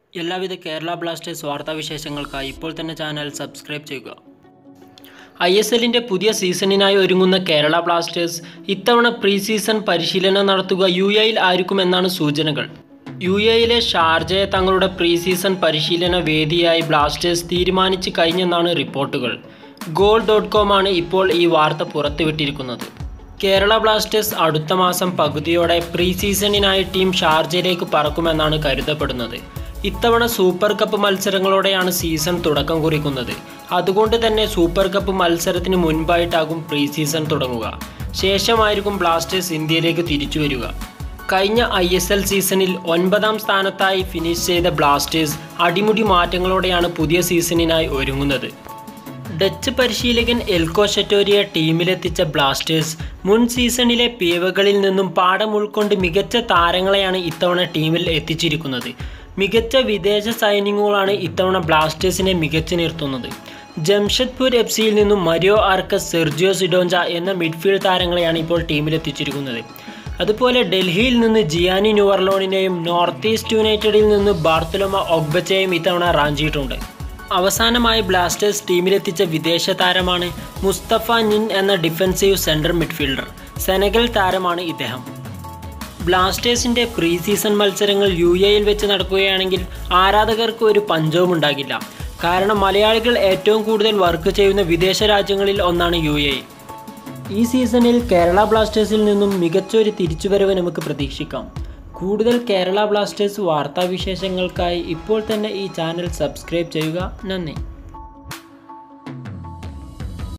എല്ലാവിധ കേരള ബ്ലാസ്റ്റേഴ്സ് വാർത്താവിശേഷങ്ങൾക്കായി ഇപ്പോൾ തന്നെ ചാനൽ സബ്സ്ക്രൈബ് ചെയ്യുക ഐ എസ് എല്ലിൻ്റെ പുതിയ സീസണിനായി ഒരുങ്ങുന്ന കേരള ബ്ലാസ്റ്റേഴ്സ് ഇത്തവണ പ്രീ സീസൺ പരിശീലനം നടത്തുക യു എയിൽ ആയിരിക്കുമെന്നാണ് സൂചനകൾ യു എയിലെ ഷാർജയെ തങ്ങളുടെ പ്രീ സീസൺ പരിശീലന വേദിയായി ബ്ലാസ്റ്റേഴ്സ് തീരുമാനിച്ചു കഴിഞ്ഞെന്നാണ് റിപ്പോർട്ടുകൾ ഗോൾ ഡോട്ട് കോമാണ് ഇപ്പോൾ ഈ വാർത്ത പുറത്തുവിട്ടിരിക്കുന്നത് കേരള ബ്ലാസ്റ്റേഴ്സ് അടുത്ത മാസം പകുതിയോടെ പ്രീ സീസണിനായി ടീം ഷാർജയിലേക്ക് പറക്കുമെന്നാണ് കരുതപ്പെടുന്നത് ഇത്തവണ സൂപ്പർ കപ്പ് മത്സരങ്ങളോടെയാണ് സീസൺ തുടക്കം കുറിക്കുന്നത് അതുകൊണ്ട് തന്നെ സൂപ്പർ കപ്പ് മത്സരത്തിന് മുൻപായിട്ടാകും പ്രീ സീസൺ തുടങ്ങുക ശേഷമായിരിക്കും ബ്ലാസ്റ്റേഴ്സ് ഇന്ത്യയിലേക്ക് തിരിച്ചു വരിക കഴിഞ്ഞ ഐ എസ് എൽ സീസണിൽ ഒൻപതാം സ്ഥാനത്തായി ഫിനിഷ് ചെയ്ത ബ്ലാസ്റ്റേഴ്സ് അടിമുടി മാറ്റങ്ങളോടെയാണ് പുതിയ സീസണിനായി ഒരുങ്ങുന്നത് ഡച്ച് പരിശീലകൻ എൽക്കോ ഷറ്റോരിയെ ടീമിലെത്തിച്ച ബ്ലാസ്റ്റേഴ്സ് മുൻ സീസണിലെ പിഴവുകളിൽ നിന്നും പാഠം ഉൾക്കൊണ്ട് മികച്ച താരങ്ങളെയാണ് ഇത്തവണ ടീമിൽ എത്തിച്ചിരിക്കുന്നത് മികച്ച വിദേശ സൈനിങ്ങുകളാണ് ഇത്തവണ ബ്ലാസ്റ്റേഴ്സിനെ മികച്ചു നിർത്തുന്നത് ജംഷഡ്പൂർ എഫ് സിയിൽ നിന്നും മരിയോ ആർക്കസ് സെർജിയോ സിഡോഞ്ച എന്ന മിഡ്ഫീൽഡ് താരങ്ങളെയാണ് ഇപ്പോൾ ടീമിലെത്തിച്ചിരിക്കുന്നത് അതുപോലെ ഡൽഹിയിൽ നിന്ന് ജിയാനി ന്യൂവർലോണിനെയും നോർത്ത് ഈസ്റ്റ് യുണൈറ്റഡിൽ നിന്ന് ബാർത്തലോമ ഒഗ്ബച്ചയെയും ഇത്തവണ റാഞ്ചിയിട്ടുണ്ട് അവസാനമായി ബ്ലാസ്റ്റേഴ്സ് ടീമിലെത്തിച്ച വിദേശ താരമാണ് മുസ്തഫ നിൻ എന്ന ഡിഫൻസീവ് സെൻട്രൽ മിഡ്ഫീൽഡർ സെനഗൽ താരമാണ് ഇദ്ദേഹം ബ്ലാസ്റ്റേഴ്സിൻ്റെ പ്രീ സീസൺ മത്സരങ്ങൾ യു എയിൽ വെച്ച് നടക്കുകയാണെങ്കിൽ ആരാധകർക്ക് ഒരു പഞ്ചവും ഉണ്ടാകില്ല കാരണം മലയാളികൾ ഏറ്റവും കൂടുതൽ വർക്ക് ചെയ്യുന്ന വിദേശ രാജ്യങ്ങളിൽ ഒന്നാണ് യു എ ഈ സീസണിൽ കേരള ബ്ലാസ്റ്റേഴ്സിൽ നിന്നും മികച്ചൊരു തിരിച്ചുവരവ് നമുക്ക് പ്രതീക്ഷിക്കാം കൂടുതൽ കേരള ബ്ലാസ്റ്റേഴ്സ് വാർത്താവിശേഷങ്ങൾക്കായി ഇപ്പോൾ തന്നെ ഈ ചാനൽ സബ്സ്ക്രൈബ് ചെയ്യുക നന്ദി